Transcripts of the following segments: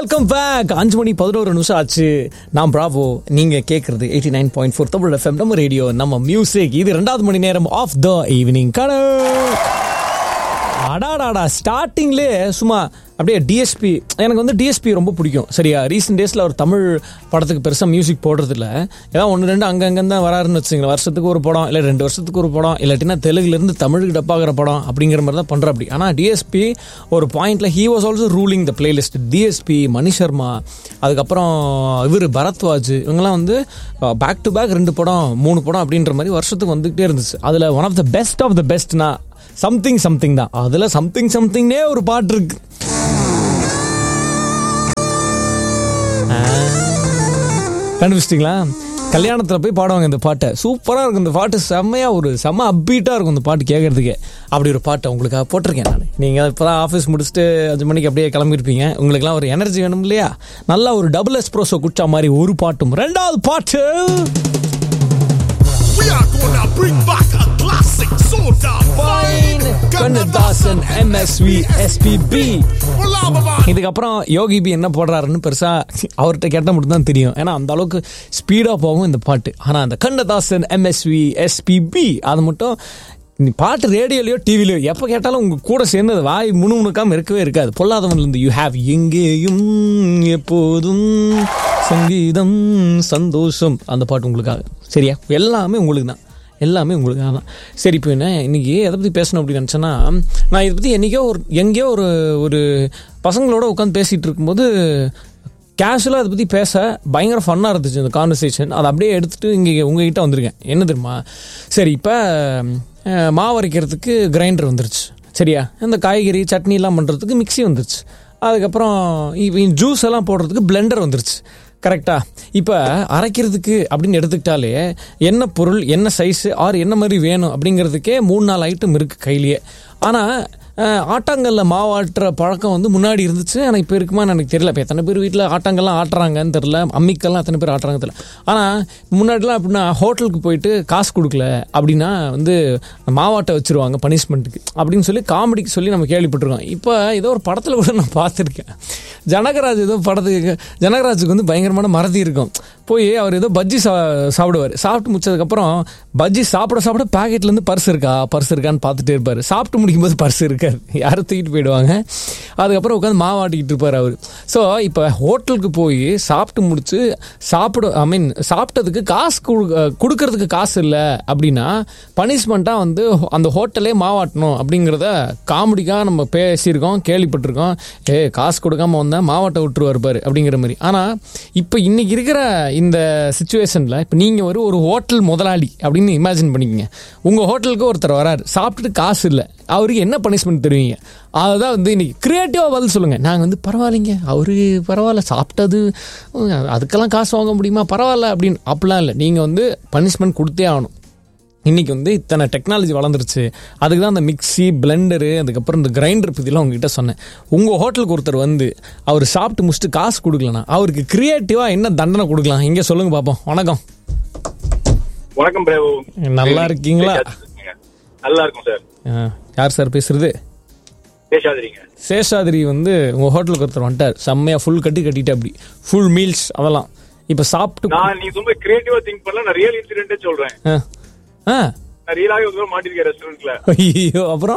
Welcome back அஞ்சு மணி பதினோரு நிமிஷம் ஆச்சு நான் பிராவோ நீங்க கேட்கறது eighty nine point four Tamil FM நம்ம ரேடியோ நம்ம மியூசிக் இது ரெண்டாவது மணி நேரம் ஆஃப் த ஈவினிங் கடை அடாடாடா ஸ்டார்டிங்லே சும்மா அப்படியே டிஎஸ்பி எனக்கு வந்து டிஎஸ்பி ரொம்ப பிடிக்கும் சரியா ரீசெண்ட் டேஸில் ஒரு தமிழ் படத்துக்கு பெருசாக மியூசிக் போடுறதில்ல ஏதாவது ஒன்று ரெண்டு அங்கங்கே தான் வராருன்னு வச்சுங்களேன் வருஷத்துக்கு ஒரு படம் இல்லை ரெண்டு வருஷத்துக்கு ஒரு படம் இல்லாட்டினா தெலுங்குலேருந்து தமிழுக்கு டப்பாகிற படம் அப்படிங்கிற மாதிரி தான் பண்ணுற அப்படி ஆனால் டிஎஸ்பி ஒரு பாயிண்ட்ல he was also ruling the playlist DSP Mani Sharma அதுக்கப்புறம் இவர் பரத்வாஜ் இவங்கெல்லாம் வந்து பேக் டு பேக் ரெண்டு படம் மூணு படம் அப்படின்ற மாதிரி வருஷத்துக்கு வந்துகிட்டே இருந்துச்சு அதில் one of the best of the பெஸ்ட்னா சம்திங் சம்திங் தான் அதில் சம்திங் சம்திங்னே ஒரு பாட்டு இருக்கு கண்டுபிடிச்சிட்டிங்களா கல்யாணத்தில் போய் பாடுவாங்க இந்த பாட்டை சூப்பராக இருக்கும் இந்த பாட்டு செம்மையாக ஒரு செம்ம அப்பீட்டாக இருக்கும் இந்த பாட்டு கேட்கறதுக்கே அப்படி ஒரு பாட்டை உங்களுக்காக போட்டிருக்கேன் நான் நீங்கள் இப்போ தான் ஆஃபீஸ் முடிச்சுட்டு அஞ்சு மணிக்கு அப்படியே கிளம்பியிருப்பீங்க உங்களுக்குலாம் ஒரு எனர்ஜி வேணும் இல்லையா நல்லா ஒரு டபுள் எஸ்ப்ரோஸோ குடிச்சா மாதிரி ஒரு பாட்டும் ரெண்டாவது பாட்டு We are gonna bring back a classic soda fine. Kannadasan MSV SPB Palava இதுக்கப்புறம் யோகி பி என்ன போடுறாருன்னு பெருசா அவர்கிட்ட கேட்டால் மட்டும் தான் தெரியும் ஏன்னா அந்த அளவுக்கு ஸ்பீடாக போகும் இந்த பாட்டு ஆனால் அந்த கண்ணதாசன் எம்எஸ்வி எஸ்பிபி அது மட்டும் நீ பாட்டு ரேடியோலையோ டிவிலையோ எப்போ கேட்டாலும் உங்க கூட சேர்ந்து அது வாய் முணுமுணுக்காம இருக்கவே இருக்காது பொல்லாதவன்லேருந்து யூ ஹேவ் எங்கேயும் எப்போதும் சங்கீதம் சந்தோஷம் அந்த பாட்டு உங்களுக்காக சரியா எல்லாமே உங்களுக்கு தான் எல்லாமே உங்களுக்காக தான் சரி இப்போ என்ன இன்னைக்கு எதை பற்றி பேசணும் அப்படின்னு நினச்சேன்னா நான் இதை பற்றி என்றைக்கோ ஒரு எங்கேயோ ஒரு ஒரு பசங்களோட உட்காந்து பேசிகிட்டு இருக்கும்போது கேஷுவலாக அதை பற்றி பேச பயங்கர ஃபன்னாக இருந்துச்சு இந்த கான்வர்சேஷன் அதை அப்படியே எடுத்துகிட்டு இங்கே உங்ககிட்ட வந்திருக்கேன் என்ன தெரியுமா சரி இப்போ மாவு அரைக்கிறதுக்கு கிரைண்டர் வந்துருச்சு சரியா இந்த காய்கறி சட்னிலாம் பண்ணுறதுக்கு மிக்ஸி வந்துருச்சு அதுக்கப்புறம் ஜூஸ் எல்லாம் போடுறதுக்கு பிளெண்டர் வந்துருச்சு கரெக்டா இப்போ அரைக்கிறதுக்கு அப்படின்னு எடுத்துக்கிட்டாலே என்ன பொருள் என்ன சைஸு ஆர் என்ன மாதிரி வேணும் அப்படிங்கிறதுக்கே மூணு நாலு ஐட்டம் இருக்குது கையிலேயே ஆனால் ஆட்டாங்கல்ல மாவாட்டுற பழக்கம் வந்து முன்னாடி இருந்துச்சு ஆனால் இப்போ இருக்குமான்னு எனக்கு தெரியல இப்போ எத்தனை பேர் வீட்டில் ஆட்டாங்கல்லாம் ஆட்டுறாங்கன்னு தெரில அம்மிக்கெல்லாம் எத்தனை பேர் ஆட்டுறாங்க தெரியல ஆனால் முன்னாடிலாம் அப்படின்னா ஹோட்டலுக்கு போயிட்டு காசு கொடுக்கல அப்படின்னா வந்து மாவாட்டை வச்சுருவாங்க பனிஷ்மெண்ட்டுக்கு அப்படின்னு சொல்லி காமெடிக்கு சொல்லி நம்ம கேள்விப்பட்டிருக்கோம் இப்போ ஏதோ ஒரு படத்தில் கூட நான் பார்த்துருக்கேன் ஜனகராஜ் ஏதோ படத்துக்கு ஜனகராஜுக்கு வந்து பயங்கரமான மறதி இருக்கும் போய் அவர் ஏதோ பஜ்ஜி சா சாப்பிடுவார் சாப்பிட்டு முடிச்சதுக்கப்புறம் பஜ்ஜி சாப்பிட சாப்பிட பாக்கெட்லேருந்து பர்ஸ் இருக்கா பர்ஸ் இருக்கான்னு பார்த்துட்டே இருப்பார் சாப்பிட்டு முடிக்கும்போது பர்ஸ் இருக்காது யாரும் தூக்கிட்டு போயிடுவாங்க அதுக்கப்புறம் உட்காந்து மாவாட்டிக்கிட்டு இருப்பார் அவர் ஸோ இப்போ ஹோட்டலுக்கு போய் சாப்பிட்டு முடிச்சு சாப்பிட ஐ மீன் சாப்பிட்டதுக்கு காசு கொடு- கொடுக்கறதுக்கு காசு இல்லை அப்படின்னா பனிஷ்மெண்ட்டாக வந்து அந்த ஹோட்டலே மாவாட்டணும் அப்படிங்கிறத காமெடிக்காக நம்ம பேசியிருக்கோம் கேள்விப்பட்டிருக்கோம் ஏ காசு கொடுக்காம வந்தேன் மாவாட்ட விட்டுருவார் பாரு அப்படிங்கிற மாதிரி ஆனால் இப்போ இன்னைக்கு இருக்கிற இந்த சுச்சுவேஷனில் இப்போ நீங்கள் ஒரு ஒரு ஹோட்டல் முதலாளி அப்படின்னு இமேஜின் பண்ணிக்கங்க உங்கள் ஹோட்டலுக்கு ஒருத்தர் வராரு சாப்பிட்டுட்டு காசு இல்லை அவருக்கு என்ன பனிஷ்மெண்ட் தருவீங்க அதுதான் வந்து இன்னைக்கு கிரியேட்டிவாக பதில் சொல்லுங்கள் நாங்கள் வந்து பரவாயில்லைங்க அவரு பரவாயில்ல சாப்பிட்டது உம், அதுக்கெல்லாம் காசு வாங்க முடியுமா பரவாயில்ல அப்படின்னு அப்படிலாம் இல்லை நீங்கள் வந்து பனிஷ்மெண்ட் கொடுத்தே ஆகணும் இன்னைக்கு வந்து இத்தனை டெக்னாலஜி வளர்ந்துருச்சு அதுக்கு தான் அந்த மிக்ஸி பிளெண்டரு அதுக்கப்புறம் இந்த கிரைண்டர் பற்றிலாம் உங்ககிட்ட சொன்னேன் உங்கள் ஹோட்டலுக்கு ஒருத்தர் வந்து அவர் சாப்பிட்டு முடிச்சுட்டு காசு கொடுக்கலனா அவருக்கு கிரியேட்டிவாக என்ன தண்டனை கொடுக்கலாம் இங்கே சொல்லுங்க பார்ப்போம் வணக்கம் வணக்கம் பிரேவு நல்லா இருக்கீங்களா நல்லா இருக்கும் சார் ஆ, யார் சார் பேசுறது பேசாதீங்க சேஷாதிரி வந்து உங்கள் ஹோட்டலுக்கு ஒருத்தர் வந்துட்டார் செம்மையாக ஃபுல் கட்டி கட்டிட்டு அப்படி ஃபுல் மீல்ஸ் அதெல்லாம் இப்போ சாப்பிட்டு நான் நீ ரொம்ப கிரியேட்டிவா திங்க் பண்ணல நான் ரியல் இன்சிடென்ட்டே சொல்றேன் ஆ ஆ நான் ரியலாவே ஒரு தடவை மாட்டிருக்கேன் ரெஸ்டாரண்ட்ல ஐயோ அப்புறம்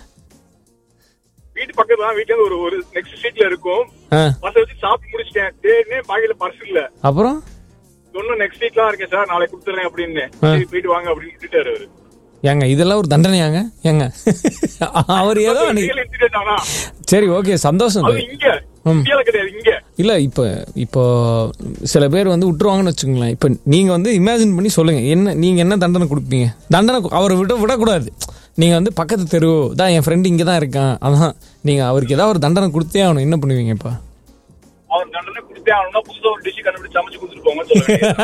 வீட்டு பக்கத்துல தான் வீட்டுல இருந்து ஒரு ஒரு நெக்ஸ்ட் ஸ்ட்ரீட்ல இருக்கும் ஆ பஸ் வச்சு சாப்பிட்டு முடிச்சிட்டேன் தேனே பாக்கையில பர்ஸ் இல்ல அப்புறம் சொன்ன நெக்ஸ்ட் ஸ்ட்ரீட்ல இருக்கேன் சார் நாளைக்கு கொடுத்துறேன் அப்படின்னு ஆ. சரி போயிட்டு வாங்க அப்படின்னு விட்டுட்டாரு அவரு ஏங்க இதெல்லாம் ஒரு தண்டனையாங்க ஏங்க அவர் ஏதோ அன்னைக்கு ரியல் இன்சிடென்ட் ஆனா சரி ஓகே சந்தோஷம் அது இங்க இந்தியால கிடையாது இங்க இல்ல இப்போ இப்போ சில பேர் வந்து விட்டுருவாங்கன்னு வச்சுக்கோங்களேன் இப்போ நீங்க வந்து இமேஜின் பண்ணி சொல்லுங்க என்ன நீங்க என்ன தண்டனை கொடுப்பீங்க தண்டனை கு- அவரை விட விடக்கூடாது நீங்க வந்து பக்கத்து தெரு தான் என் ஃப்ரெண்டு இங்கே தான் இருக்கான் அதான் நீங்க அவருக்கு ஏதாவது ஒரு தண்டனை கொடுத்தே ஆகணும் என்ன பண்ணுவீங்க இப்போ அவர் தண்டனை கொடுத்தே ஆகணும்னா புதுசா ஒரு டிஷ் கண்டுபிடிச்சு சமைச்சு கொடுத்துட்டு போங்க சொல்லுவேன்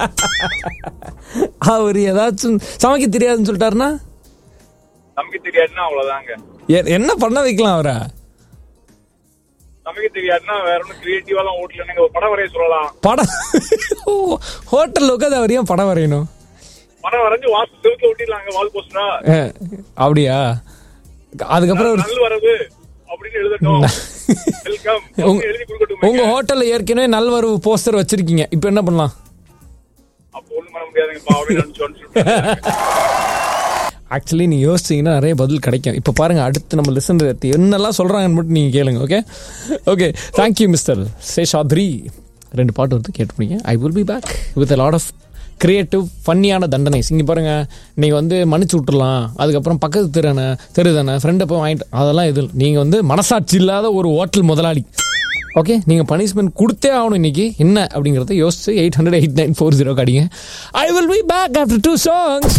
அவர் ஏதாச்சும் சமைக்க தெரியாதுன்னு சொல்லிட்டாருன்னா சமைக்க தெரியாதுன்னா அவ்வளவுதாங்க எ- என்ன பண்ண வைக்கலாம் அவரை சமைக்க தெரியாதுன்னா வேற ஒன்னும் கிரியேட்டிவாலாம் ஓட்டல நீங்க ஒரு படம் வரைய சொல்லலாம் படம் ஹோட்டலில் உட்காந்து அவர் ஏன் படம் வரையணும் படம் வரைஞ்சு வாசல் செவுத்துல ஒட்டிடலாங்க வால் போஸ்டரா அஹ், அப்படியா அதுக்கப்புறம் ஒரு நல்ல வரது அப்படின்னு எழுதட்டும் வெல்கம் உங்க- எழுதி கொடுக்கட்டும் உங்க ஹோட்டல்ல ஏற்கனவே நல்வரவு போஸ்டர் வச்சிருக்கீங்க இப்போ என்ன பண்ணலாம் அப்போ ஒண்ணும் பண்ண முடியாதுங்க பாவம் நினைச்சோன்னு சொல்லிட்டு ஆக்சுவலி நீங்க யோசிச்சீங்கன்னா நிறைய பதில் கிடைக்கும் இப்போ பாருங்க அடுத்து நம்ம லிசன் என்னெல்லாம் சொல்றாங்கன்னு மட்டும் நீங்க கேளுங்க okay okay thank you mister Seshadri ரெண்டு பாட்டு வந்து கேட்டு முடியுங்க I will be back with lot of creative ஃபன்னியான தண்டனை இங்கே பாருங்க நீங்கள் வந்து மன்னிச்சு விட்டுறலாம் அதுக்கப்புறம் பக்கத்து தெருன தெரு தானே ஃப்ரெண்டை போய் வாங்கிட்டு அதெல்லாம் இது நீங்கள் வந்து மனசாட்சி இல்லாத ஒரு ஹோட்டல் முதலாளி ஓகே நீங்கள் பனிஷ்மெண்ட் கொடுத்தே ஆகணும் இன்னைக்கு என்ன அப்படிங்கிறத யோசிச்சு eight hundred eight nine four zero காடிங்க I will be back after two songs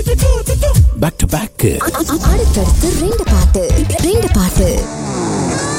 Back to back. அடுத்தடுத்து ரெண்டு பாட்டு ரெண்டு பாட்டு